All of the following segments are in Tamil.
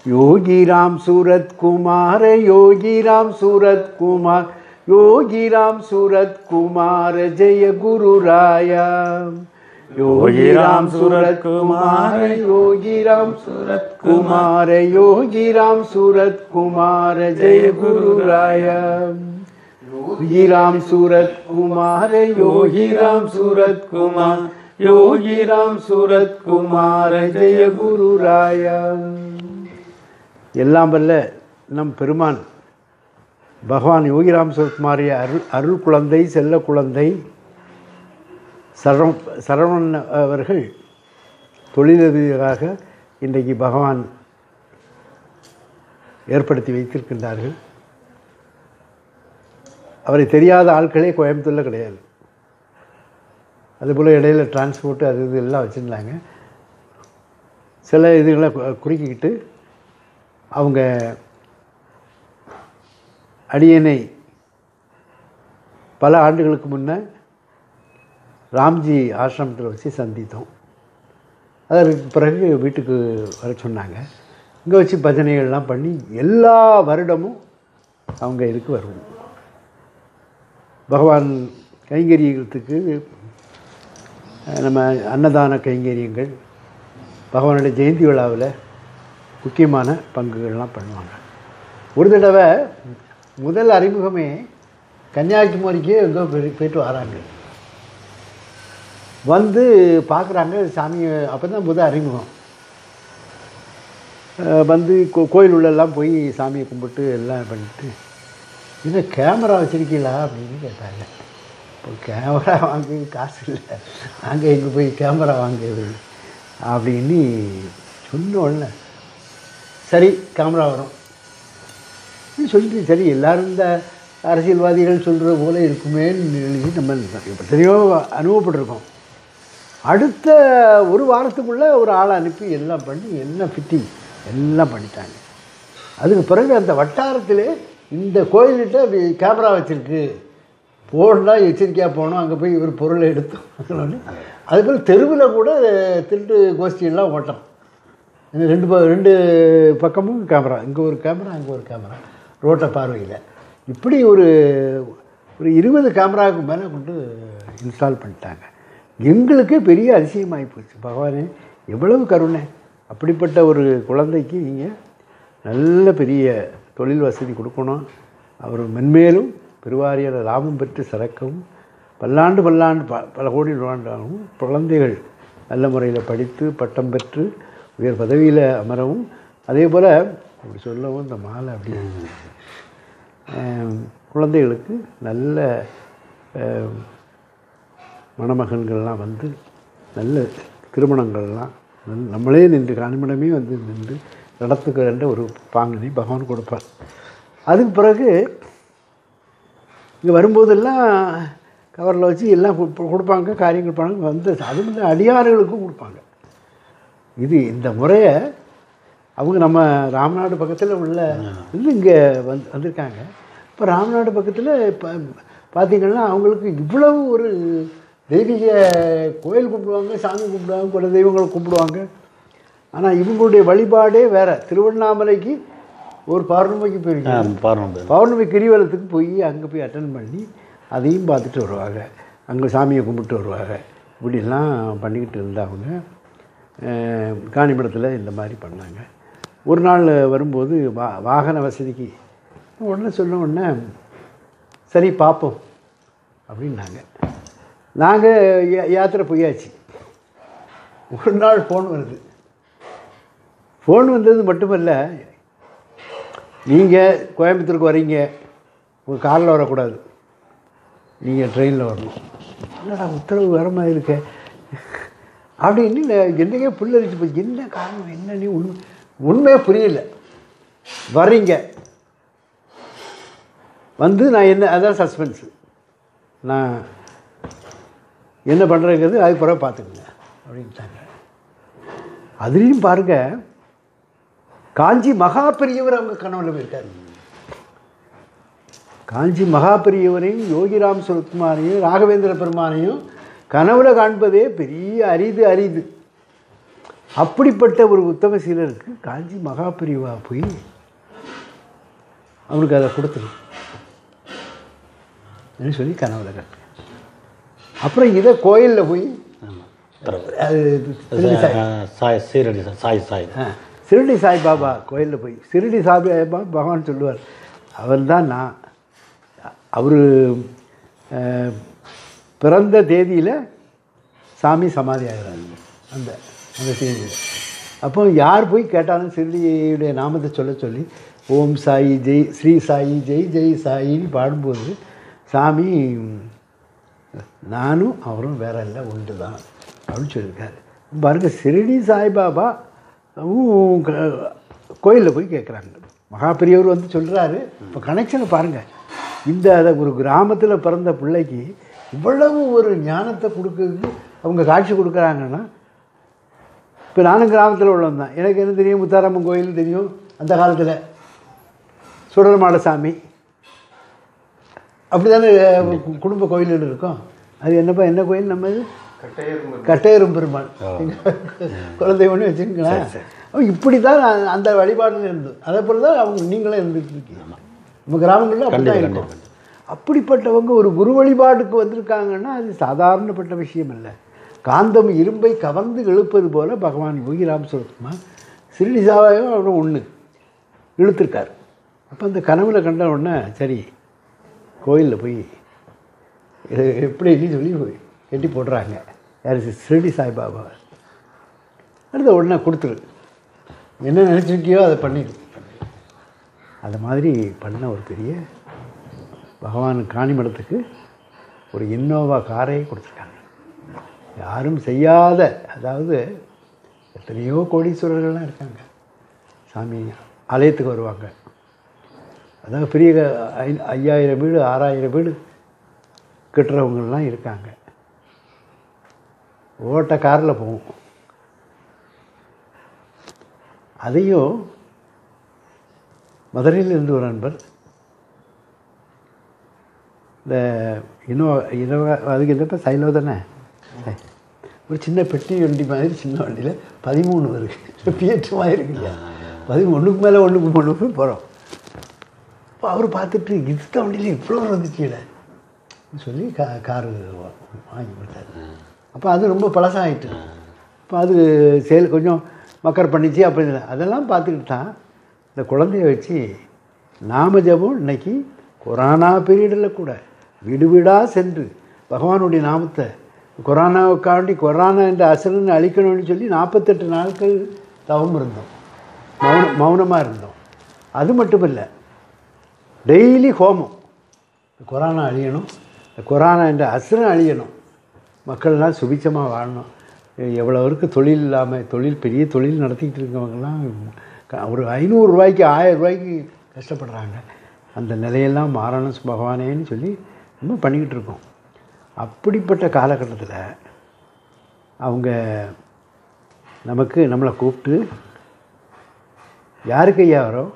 योगी राम सूरत कुमार योगी राम सूरत कुमार योगी राम सूरत कुमार जय गुरु राया योगी राम सूरत कुमार योगी राम सूरत कुमार योगी राम सूरत कुमार जय गुरु राया योगी राम सूरत कुमार योगी राम सूरत कुमार योगी राम सूरत कुमार जय गुरु राया எல்லாம் வல்ல நம் பெருமான் பகவான் யோகிராம் சுரத்குமாரிய அருள் அருள் குழந்தை செல்ல குழந்தை சரவ சரவணன் அவர்கள் தொழிலதிபராக இன்றைக்கு பகவான் ஏற்படுத்தி வைத்திருக்கின்றார்கள் அவரை தெரியாத ஆட்களே கோயம்புத்தூரில் கிடையாது அதுபோல் இடையில டிரான்ஸ்போர்ட்டு அது இது எல்லாம் வச்சுருந்தாங்க சில இதுகளை கு- குறுக்கிக்கிட்டு அவங்க அடியனை பல ஆண்டுகளுக்கு முன்ன ராம்ஜி ஆசிரமத்தில் வச்சு சந்தித்தோம் அதற்கு பிறகு வீட்டுக்கு வர சொன்னாங்க இங்கே வச்சு பஜனைகள்லாம் பண்ணி எல்லா வருடமும் அவங்க இதுக்கு வருவோம் பகவான் கைங்கரியத்துக்கு அஹ், நம்ம அன்னதான கைங்கரியங்கள் பகவானுடைய ஜெயந்தி விழாவில் முக்கியமான பங்குகள்லாம் பண்ணுவாங்க ஒரு தடவை முதல் அறிமுகமே கன்னியாகுமரிக்கே எங்கோ போய் போயிட்டு வராங்க வந்து பார்க்குறாங்க சாமியை அப்போ தான் முதல் அறிமுகம் அஹ் வந்து கோ கோயில் உள்ளெல்லாம் போய் சாமியை கும்பிட்டு எல்லாம் பண்ணிட்டு என்ன கேமரா வச்சுருக்கீங்களா அப்படின்னு கேட்டாங்க இப்போ கேமரா வாங்க காசு இல்லை நாங்கள் எங்கே போய் கேமரா வாங்குறது அப்படின்னு சொன்ன உடனே சரி கேமரா வரும் ன்னு சொல்லிட்டு சரி எல்லாரும் இந்த அரசியல்வாதிகள் சொல்கிற போல இருக்குமேன்னு எழுதி நம்ம எத்தனையோ அனுபவப்பட்டிருக்கோம் அடுத்த ஒரு வாரத்துக்குள்ளே ஒரு ஆளை அனுப்பி எல்லாம் பண்ணி எல்லாம் ஃபிட்டிங் எல்லாம் பண்ணிட்டாங்க அதுக்கு பிறகு அந்த வட்டாரத்திலே இந்த கோயில்கிட்ட அப்படி கேமரா வச்சுருக்கு போனால் எச்சரிக்கையாக போனோம் அங்கே போய் ஒரு பொருளை எடுத்தோம் அதுபோல் தெருவில் கூட திருட்டு கோஷ்டியெல்லாம் ஓட்டம் இந்த ரெண்டு ப ரெண்டு பக்கமும் கேமரா இங்கே ஒரு கேமரா அங்கே ஒரு கேமரா ரோட்டை பார்வையில் இப்படி ஒரு ஒரு இருபது கேமராவுக்கு மேலே கொண்டு இன்ஸ்டால் பண்ணிட்டாங்க எங்களுக்கே பெரிய அதிசயமாகி போச்சு பகவானே எவ்வளவு கருணை அப்படிப்பட்ட ஒரு குழந்தைக்கு நீங்கள் நல்ல பெரிய தொழில் வசதி கொடுக்கணும் அவர் மென்மேலும் பெருவாரியான லாபம் பெற்று சிறக்கவும் பல்லாண்டு பல்லாண்டு ப பல கோடி நூறாண்டாகவும் குழந்தைகள் நல்ல முறையில் படித்து பட்டம் பெற்று உயர் பதவியில் அமரவும் அதே போல் அப்படி சொல்லவும் இந்த மாலை அப்படி ஆம், குழந்தைகளுக்கு நல்ல ஆம், மணமகன்கள்லாம் வந்து நல்ல திருமணங்கள்லாம் நல்- நம்மளே நின்று காணிமடமே வந்து நின்று நடத்துக்கின்ற ஒரு பாங்கினை பகவான் கொடுப்பார் அதுக்கு பிறகு இங்கே வரும்போதெல்லாம் கவரில் வச்சு எல்லாம் கு- கொடுப்பாங்க காரியங்கள் பண்ணாங்க வந்து அதுவும் இந்த அடியார்களுக்கும் கொடுப்பாங்க இது இந்த முறையை அவங்க நம்ம ராமநாடு பக்கத்தில் உள்ள வந்து இங்கே வந்து வந்திருக்காங்க இப்போ ராமநாடு பக்கத்தில் இப்போ பார்த்தீங்கன்னா அவங்களுக்கு இவ்வளவு ஒரு தெய்வீக கோயில் கும்பிடுவாங்க சாமி கும்பிடுவாங்க குல தெய்வங்களை கும்பிடுவாங்க ஆனால் இவங்களுடைய வழிபாடே வேற திருவண்ணாமலைக்கு ஒரு பௌர்ணமிக்கு போயிருக்காங்க பாருங்க பௌர்ணமி கிரிவலத்துக்கு போய் அங்கே போய் அட்டன் பண்ணி அதையும் பார்த்துட்டு வருவாங்க அங்கே சாமியை கும்பிட்டு வருவாங்க இப்படிலாம் பண்ணிக்கிட்டு இருந்தாங்க அஹ் காணிமடத்தில் இந்த மாதிரி பண்ணாங்க ஒரு நாள் வரும்போது வா வாகன வசதிக்கு உடனே சொன்ன உடனே சரி பார்ப்போம் அப்படின்னாங்க நாங்கள் யாத்திரை போயாச்சு ஒரு நாள் ஃபோன் வருது ஃபோன் வந்தது மட்டுமல்ல நீங்கள் கோயம்புத்தூருக்கு வரீங்க உங்கள் காரில் வரக்கூடாது நீங்கள் ட்ரெயினில் வரணும் என்னடா உத்தரவு வர மாதிரி இருக்க அப்படின்னு நான் என்னைக்கே புல்லரிச்சு போய் என்ன காரணம் என்ன நீ உண்மை உண்மையே புரியல வர்றீங்க வந்து நான் என்ன அதான் சஸ்பென்ஸு நான் என்ன பண்ணுறேங்கிறது அதுக்கு பிறகு பார்த்துக்குங்க அப்படின்ட்டாங்க அதுலேயும் பாருங்கள் காஞ்சி மகா பெரியவர் அவங்க கனவுல போயிருக்காரு காஞ்சி மகா பெரியவரையும் யோகிராம் சுரத்குமாரையும் ராகவேந்திர பெருமானையும் கனவுல காண்பதே பெரிய அரிது அரிது அப்படிப்பட்ட ஒரு உத்தம சீலருக்கு காஞ்சி மகாபிரிவா போய் அவனுக்கு அதை கொடுத்துரு ன்னு சொல்லி கனவுல கட்டு அப்புறம் இதை கோயிலில் போய் ஆமாம் பரவாயில்ல அது திருடி சாய் சாய் சீரடி சாய் சாய் ஆ, சிறுடி சாய்பாபா கோயிலில் போய் சிறுடி சாய்பாபா பகவான் சொல்லுவார் அவர் தான் நான் அவர் பிறந்த தேதியில் சாமி சமாதி ஆகிறாரு அந்த அந்த தேதியில் அப்போ யார் போய் கேட்டாலும் சிறுடியுடைய நாமத்தை சொல்ல சொல்லி ஓம் சாயி ஜெய் ஸ்ரீ சாயி ஜெய் ஜெய் சாயின்னு பாடும்போது சாமி நானும் அவரும் வேற இல்லை ஒன்று தான் அப்படின்னு சொல்லியிருக்காரு பாருங்க சிறுடி சாய்பாபா கோயிலில் போய் கேட்குறாங்க மகாபெரியவர் வந்து சொல்கிறாரு இப்போ கனெக்ஷனை பாருங்கள் இந்த அதை ஒரு கிராமத்தில் பிறந்த பிள்ளைக்கு இவ்வளவு ஒரு ஞானத்தை கொடுக்கறதுக்கு அவங்க காட்சி கொடுக்குறாங்கன்னா இப்போ நானும் கிராமத்தில் உள்ளவன் தான் எனக்கு என்ன தெரியும் முத்தாரம்மன் கோயில் தெரியும் அந்த காலத்தில் சுடர்மாட சாமி அப்படி தானே குடும்ப கோயில்கள் இருக்கும் அது என்னப்பா என்ன கோயில் நம்ம இது கட்டையரும் பெருமாள் குழந்தை ஒன்று வச்சுருங்களேன் இப்படி தான் அந்த வழிபாடுல இருந்தது அதே போல தான் அவங்க நீங்களும் இருந்துட்டு இருக்கீங்க நம்ம கிராமங்களில் அப்படி தான் இருக்கும் அப்படிப்பட்டவங்க ஒரு குரு வழிபாடுக்கு வந்திருக்காங்கன்னா அது சாதாரணப்பட்ட விஷயம் இல்லை காந்தம் இரும்பை கவர்ந்து இழுப்பது போல பகவான் யோகி ராம் சுரத்குமார் சிறுடி சாவாயும் அவரும் ஒன்று இழுத்துருக்கார் அப்போ அந்த கனவுல கண்ட உடனே சரி கோயிலில் போய் இது எப்படின்னு சொல்லி கட்டி போடுறாங்க யார் சிறுடி சாய்பாபா அடுத்த உடனே கொடுத்துரு என்ன நினச்சிருக்கியோ அதை பண்ணிடு அது மாதிரி பண்ண ஒரு பெரிய பகவான் காணிமடத்துக்கு ஒரு இன்னோவா காரை கொடுத்துருக்காங்க யாரும் செய்யாத அதாவது எத்தனையோ கோடீஸ்வரர்கள்லாம் இருக்காங்க சாமி ஆலயத்துக்கு வருவாங்க அதாவது பெரிய ஐ ஐயாயிரம் வீடு ஆறாயிரம் வீடு கட்டுறவங்கெல்லாம் இருக்காங்க ஓட்ட காரில் போவோம் அதையும் மதுரையிலிருந்து ஒரு நண்பர் இந்த இனோவா இனோவா அதுக்கு என்னப்போ சைலோ தானே ஒரு சின்ன பெட்டி வண்டி மாதிரி சின்ன வண்டியில் பதிமூணு வருது பிஎட்டு மாதிரி இருக்குல்ல பதிமூணுக்கு மேலே ஒன்றுக்கு ஒன்று போகிறோம் இப்போ அவர் பார்த்துட்டு இந்த வண்டியில் இவ்வளோ வந்துச்சுல சொல்லி கா காரு வாங்கி கொடுத்தாரு அப்போ அது ரொம்ப பழசாயிட்டு இப்போ அது சேல் கொஞ்சம் மக்கர் பண்ணிச்சு அப்படின்னு அதெல்லாம் பார்த்துக்கிட்டு தான் இந்த குழந்தைய வச்சு நாம ஜபம் இன்னைக்கு கொரோனா பீரியடில் கூட வீடு வீடாக சென்று பகவானுடைய நாமத்தை கொரோனாவுக்காண்டி கொரோனா என்ற அசலன்னு அழிக்கணும்னு சொல்லி நாற்பத்தெட்டு நாட்கள் தவம் இருந்தோம் மௌன மௌனமாக இருந்தோம் அது மட்டும் இல்லை டெய்லி ஹோமம் கொரோனா அழியணும் இந்த கொரோனா என்ற அசுரம் அழியணும் மக்கள்லாம் சுபிச்சமாக வாழணும் எவ்வளோ இருக்கு தொழில் இல்லாமல் தொழில் பெரிய தொழில் நடத்திக்கிட்டு இருக்கவங்கலாம் க- ஒரு ஐநூறுரூவாய்க்கு ஆயிரம் ரூபாய்க்கு கஷ்டப்படுறாங்க அந்த நிலையெல்லாம் மாறணும் பகவானேன்னு சொல்லி நம்ம பண்ணிக்கிட்டு இருக்கோம் அப்படிப்பட்ட காலகட்டத்தில் அவங்க நமக்கு நம்மளை கூப்பிட்டு யாருக்கு ஐயா வரோம்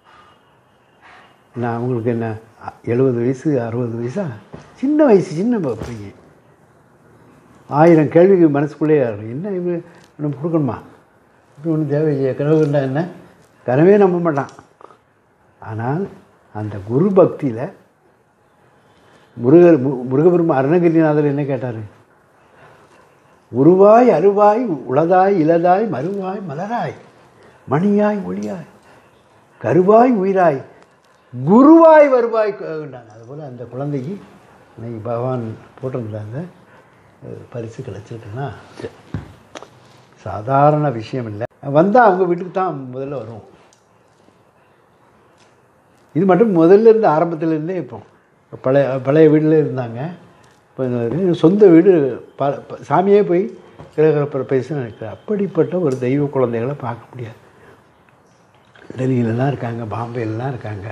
நான் அவங்களுக்கு என்ன எழுபது வயசு அறுபது வயசா சின்ன வயசு சின்ன ப- பையன் ஆயிரம் கேள்விக்கு மனசுக்குள்ளே ஏறும். என்ன இவங்க நம்ம கொடுக்கணுமா இப்படி ஒன்றும் தேவையில்லையே கனவு கண்டா என்ன கனவே நம்ப மாட்டான் ஆனால் அந்த குரு பக்தியில் முருகர் மு- முருகபெருமா அருணகிரிநாதர் என்ன கேட்டார் உருவாய் அருவாய் உளதாய் இலதாய் மறுவாய் மலராய் மணியாய் ஒளியாய் கருவாய் உயிராய் குருவாய் வருவாய் கண்டாங்க அதுபோல் அந்த குழந்தைக்கு இன்னைக்கு பகவான் போட்டிருந்தாங்க அஹ் பரிசு கிடச்சிருக்குன்னா சாதாரண விஷயம் இல்லை வந்தால் அவங்க வீட்டுக்கு தான் முதல்ல வரும் இது மட்டும் முதல்ல இருந்து ஆரம்பத்துல இருந்தே இப்போ பழைய பழைய வீட்டில் இருந்தாங்க இப்போ இந்த சொந்த வீடு ப ப- சாமியே போய் கிரகரப்பர் பேச நினைக்கிறேன் அப்படிப்பட்ட ஒரு தெய்வ குழந்தைகளை பார்க்க முடியாது டெல்லியிலலாம் இருக்காங்க பாம்பேலலாம் இருக்காங்க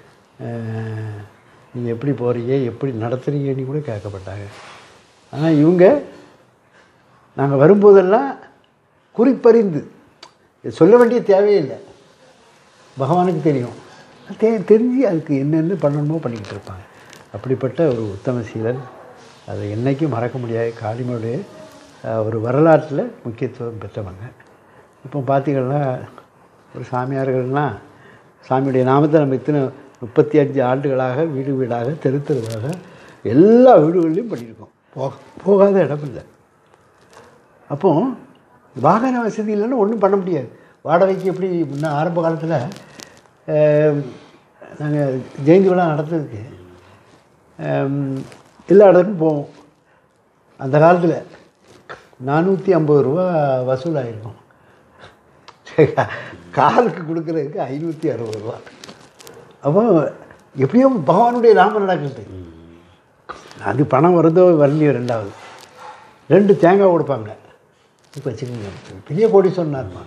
நீங்கள் எப்படி போகிறீங்க எப்படி நடத்துறீங்கன்னு கூட கேட்கப்பட்டாங்க ஆனால் இவங்க நாங்கள் வரும்போதெல்லாம் குறிப்பறிந்து இது சொல்ல வேண்டிய தேவையில்லை பகவானுக்கு தெரியும் தெ தெரிஞ்சு அதுக்கு என்னென்ன பண்ணணுமோ பண்ணிக்கிட்டு இருப்பாங்க அப்படிப்பட்ட ஒரு உத்தம சீலன் அதை என்றைக்கும் மறக்க முடியாது காளிமனுடைய அஹ், ஒரு வரலாற்றில் முக்கியத்துவம் பெற்றவங்க இப்போ பார்த்தீங்கன்னா ஒரு சாமியார்கள்லாம் சாமியுடைய நாமத்தை நம்ம இத்தனை முப்பத்தி அஞ்சு ஆண்டுகளாக வீடு வீடாக தெரு தெருவாக எல்லா வீடுகள்லையும் பண்ணியிருக்கோம் போக போகாத இடம் இல்லை அப்போ வாகன வசதி இல்லைன்னா ஒன்றும் பண்ண முடியாது வாடகைக்கு எப்படி முன்ன ஆரம்ப காலத்தில் நாங்கள் ஜெயந்தி விழா நடத்துறதுக்கு ஆம், எல்லா இடத்துக்கும் போவோம் அந்த காலத்தில் நானூற்றி ஐம்பது ரூபா வசூலாகிருக்கும் காலுக்கு கொடுக்குறதுக்கு ஐநூற்றி அறுபது ரூபா அப்போ எப்படியோ பகவானுடைய நாமம் நடக்குது அது பணம் வருதோ வரலையோ ரெண்டாவது ரெண்டு தேங்காய் கொடுப்பாங்க இப்போ வச்சுக்கோங்க பெரிய கோடி சொன்னார்மா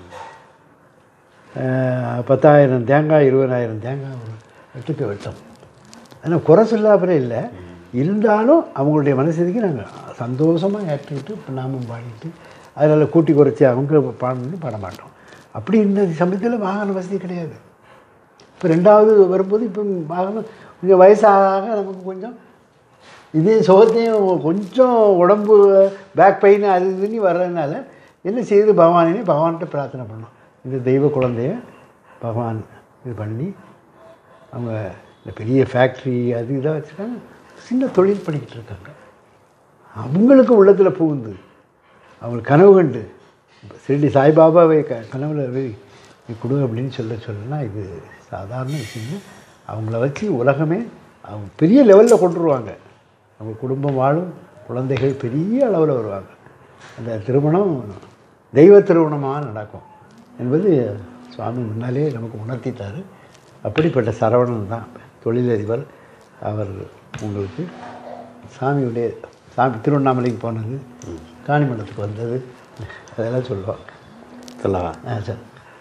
பத்தாயிரம் தேங்காய் இருபதாயிரம் தேங்காய் ஒரு வெட்டுக்கு வெட்டோம் ஆனால் குறை சொல்லாப்பறே இல்லை இருந்தாலும் அவங்களுடைய மனசதிக்கு நாங்கள் சந்தோஷமாக ஏற்றுக்கிட்டு இப்போ நாமும் பாடிட்டு அதனால் கூட்டி குறைச்சி அவங்க பாடணும்னு பாட மாட்டோம் அப்படி இருந்த சமயத்தில் வாகன வசதி கிடையாது இப்போ ரெண்டாவது வரும்போது இப்போ வாகனம் கொஞ்சம் வயசாக நமக்கு கொஞ்சம் இதே சுகத்தையும் கொஞ்சம் உடம்பு பேக் பெயின் அது இதுன்னு வர்றதுனால என்ன செய்யுது பகவானே பகவான்கிட்ட பிரார்த்தனை பண்ணோம் இந்த தெய்வ குழந்தைய பகவான் இது பண்ணி அவங்க இந்த பெரிய ஃபேக்ட்ரி அது இதாக வச்சுருக்காங்க சின்ன தொழில் பண்ணிக்கிட்டு இருக்காங்க அவங்களுக்கு உள்ளத்தில் புகுந்து அவங்களுக்கு கனவு கண்டு இப்ப சிறுடி சாய்பாபாவை க கனவுல போய் நீ கொடு அப்படின்னு சொல்ல சொல்லலாம் இது சாதாரண விஷயம் இல்ல. அவங்கள வச்சு உலகமே அவங்க பெரிய லெவலில் கொண்டுருவாங்க அவங்க குடும்பம் வாழும் குழந்தைகள் பெரிய அளவில் வருவாங்க அந்த திருமணம் தெய்வ திருமணமாக நடக்கும் என்பது சுவாமி முன்னாலே நமக்கு உணர்த்திட்டார் அப்படிப்பட்ட சரவணன் தான் தொழிலதிபர் அவர் உங்களுக்கு சாமியுடைய சாமி திருவண்ணாமலைக்கு போனது காணிமண்டத்துக்கு வந்தது அதெல்லாம் சொல்லுவாங்க சொல்லவா ஆ சார்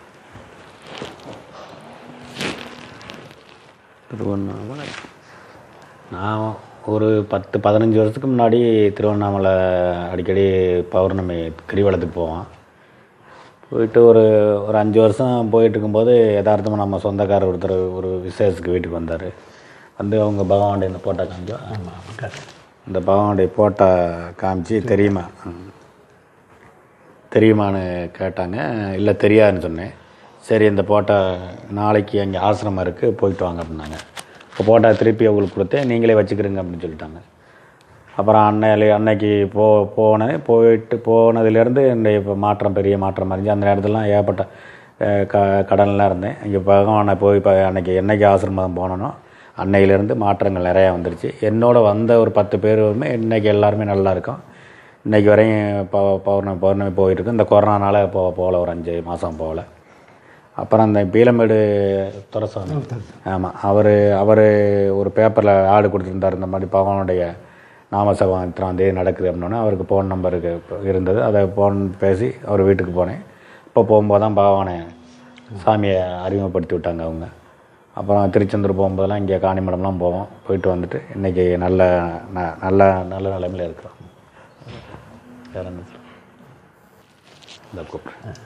திருவண்ணாமலை நான் ஒரு பத்து பதினஞ்சு வருஷத்துக்கு முன்னாடி திருவண்ணாமலை அடிக்கடி பௌர்ணமி கிரிவலத்துக்கு போவோம் போயிட்டு ஒரு ஒரு அஞ்சு வருஷம் போயிட்டு இருக்கும்போது யதார்த்தமாக நம்ம சொந்தக்காரர் ஒருத்தர் ஒரு விசேஷத்துக்கு வீட்டுக்கு வந்தார் வந்து அவங்க பகவானுடைய இந்த போட்டோ காமிச்சோம் ஆமாம் ஆமாம் கரெக்ட் இந்த பகவானுடைய போட்டோ காமிச்சு தெரியுமா ம். தெரியுமான்னு கேட்டாங்க இல்லை தெரியாதுன்னு சொன்னேன் சரி இந்த போட்டோ நாளைக்கு அங்கே ஆசிரமம் இருக்குது போயிட்டு வாங்க அப்படின்னாங்க இப்போ போட்டோ திருப்பி அவங்களுக்கு கொடுத்தேன் நீங்களே வச்சுக்கிறீங்க அப்படின்னு சொல்லிட்டாங்க அப்புறம் அன்னையில அன்னைக்கு போ போனேன் போயிட்டு போனதுலேருந்து என்னுடைய இப்போ மாற்றம் பெரிய மாற்றம் அறிஞ்சு அந்த நேரத்துலலாம் ஏகப்பட்ட அஹ், க கடன்லாம் இருந்தேன் இங்கே பகவானை போய் இப்போ அன்னைக்கு என்னைக்கு ஆசிரமம் போனனோ அன்னையிலேருந்து மாற்றங்கள் நிறையா வந்துருச்சு என்னோட வந்த ஒரு பத்து பேருமே இன்றைக்கி எல்லாருமே நல்லா இருக்கோம் இன்றைக்கி வரையும் பௌ பௌர்ணமி பௌர்ணமி போயிட்டுருக்கு இந்த கொரோனானால போ போகல ஒரு அஞ்சு மாதம் போகல அப்புறம் அந்த பீலமேடு துரசாமி ஆமாம் அவர் அவர் ஒரு பேப்பரில் ஆடு கொடுத்துருந்தார் இந்த மாதிரி பகவானுடைய நாமசபம் இத்தனாம் தேதி நடக்குது அப்படின்னா அவருக்கு ஃபோன் நம்பருக்கு இருந்தது அதை ஃபோன் பேசி அவர் வீட்டுக்கு போனேன் இப்போ போகும்போது தான் பகவானை சாமியை அறிமுகப்படுத்தி விட்டாங்க அவங்க அப்புறம் திருச்செந்தூர் போகும்போதெல்லாம் இங்கே காணிமடம்லாம் போவோம் போயிட்டு வந்துட்டு இன்றைக்கி நல்ல ந- நல்ல நல்ல நிலைமையில் இருக்கிறோம் வேறு என்ன சொல்ல? இந்த கூப்பிட்றேன்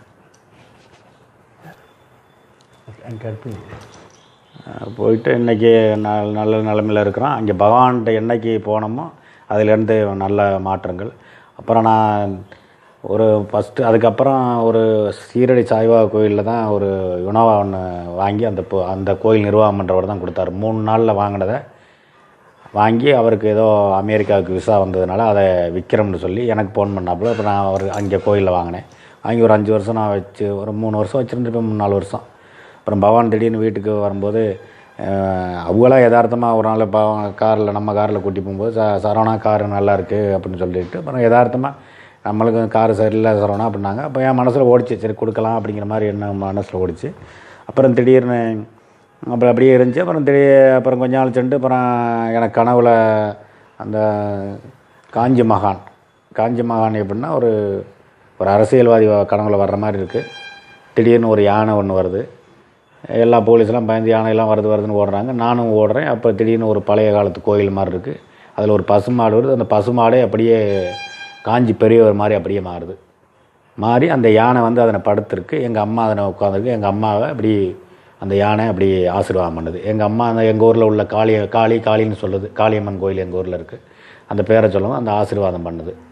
கட் பண்ணி அஹ் போயிட்டு இன்றைக்கி நல்ல நல்ல நிலமையில் இருக்கிறோம் அங்கே பகவான்கிட்ட என்னைக்கு போனோமோ அதிலேருந்து நல்ல மாற்றங்கள் அப்புறம் நான் ஒரு ஃபஸ்ட்டு அதுக்கப்புறம் ஒரு சீரடி சாய்வா கோயிலில் தான் ஒரு உணவா ஒன்று வாங்கி அந்த போ- அந்த கோயில் நிர்வாகம் பண்ணுறவர் தான் கொடுத்தாரு மூணு நாளில் வாங்கினதை வாங்கி அவருக்கு ஏதோ அமெரிக்காவுக்கு விசா வந்ததுனால அதை விற்கிறோம்னு சொல்லி எனக்கு ஃபோன் பண்ணாப்புல இப்போ நான் அவர் அங்கே கோயிலில் வாங்கினேன் வாங்கி ஒரு அஞ்சு வருஷம் நான் வச்சு ஒரு மூணு வருஷம் வச்சுருந்துருப்பேன் மூணு நாலு வருஷம் அப்புறம் பவான் திடீர்னு வீட்டுக்கு வரும்போது அஹ், அவங்களாம் யதார்த்தமாக ஒரு நாள் பவான் காரில் நம்ம காரில் கூட்டி போகும்போது ச சரவணா கார் நல்லா இருக்குது அப்படின்னு சொல்லிட்டு அப்புறம் யதார்த்தமாக நம்மளுக்கு கார் சரியில்லை சரவணா அப்படின்னாங்க அப்போ என் மனசில் ஓடிச்சு சரி கொடுக்கலாம் அப்படிங்கிற மாதிரி என்ன மனசில் ஓடிச்சு அப்புறம் திடீர்னு அப்புறம் அப்படியே இருந்துச்சு அப்புறம் திடீர் அப்புறம் கொஞ்ச நாள் சென்று அப்புறம் எனக்கு கனவுல அந்த காஞ்சி மகான் காஞ்சி மகான் எப்படின்னா ஒரு ஒரு அரசியல்வாதி கனவுல வர்ற மாதிரி இருக்குது திடீர்னு ஒரு யானை ஒன்று வருது எல்லா போலீஸ்லாம் பயந்து யானையெல்லாம் வருது வருதுன்னு ஓடுறாங்க நானும் ஓடுறேன் அப்போ திடீர்னு ஒரு பழைய காலத்து கோயில் மாதிரி இருக்குது அதில் ஒரு பசுமாடு வருது அந்த பசுமாடே அப்படியே காஞ்சி பெரியவர் மாதிரி அப்படியே மாறுது மாறி அந்த யானை வந்து அதனை படுத்திருக்கு எங்கள் அம்மா அதனை உட்காந்துருக்கு எங்கள் அம்மாவை அப்படி அந்த யானை அப்படி ஆசீர்வாதம் பண்ணுது எங்கள் அம்மா அந்த எங்கள் ஊரில் உள்ள காளி காளி காளின்னு சொல்லுது காளியம்மன் கோயில் எங்கள் ஊரில் இருக்குது அந்த பேரை சொல்லவும் அந்த ஆசீர்வாதம் பண்ணுது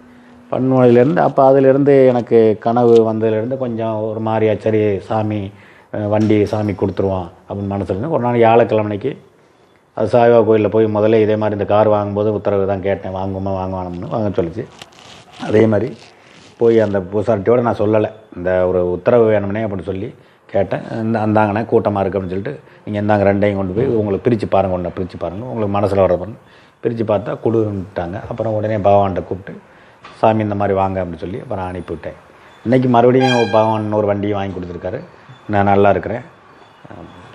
பண்ணுவதிலேருந்து அப்போ அதிலேருந்து எனக்கு கனவு வந்ததுலேருந்து கொஞ்சம் ஒரு மாதிரியா சரி சாமி அஹ், வண்டி சாமி கொடுத்துருவான் அப்படின்னு மனசுல இருந்து ஒரு நாள் வியாழக்கிழமைக்கு அது சாய்பா கோயிலில் போய் முதல்ல இதே மாதிரி இந்த கார் வாங்கும்போது உத்தரவு தான் கேட்டேன் வாங்குமா வாங்குவானம்னு வாங்க சொல்லிச்சு அதே மாதிரி போய் அந்த பூசாரிட்டியோட நான் சொல்லலை இந்த ஒரு உத்தரவு வேணும்னே அப்படின்னு சொல்லி கேட்டேன் இந்த அந்தாங்கண்ணே கூட்டமாக இருக்குது அப்படின்னு சொல்லிட்டு நீங்கள் இந்தாங்க ரெண்டையும் கொண்டு போய் உங்களுக்கு பிரித்து பாருங்க ஒன்று பிரித்து பாருங்கள் உங்களுக்கு மனசில் வர பண்ணு பிரித்து பார்த்தா கொடுன்ட்டாங்க அப்புறம் உடனே பகவான்கிட்ட கூப்பிட்டு சாமி இந்த மாதிரி வாங்க அப்படின்னு சொல்லி அப்புறம் அனுப்பி விட்டேன் இன்றைக்கி மறுபடியும் பகவான் ஒரு வண்டியை வாங்கி கொடுத்துருக்காரு நான் நல்லா இருக்கிறேன்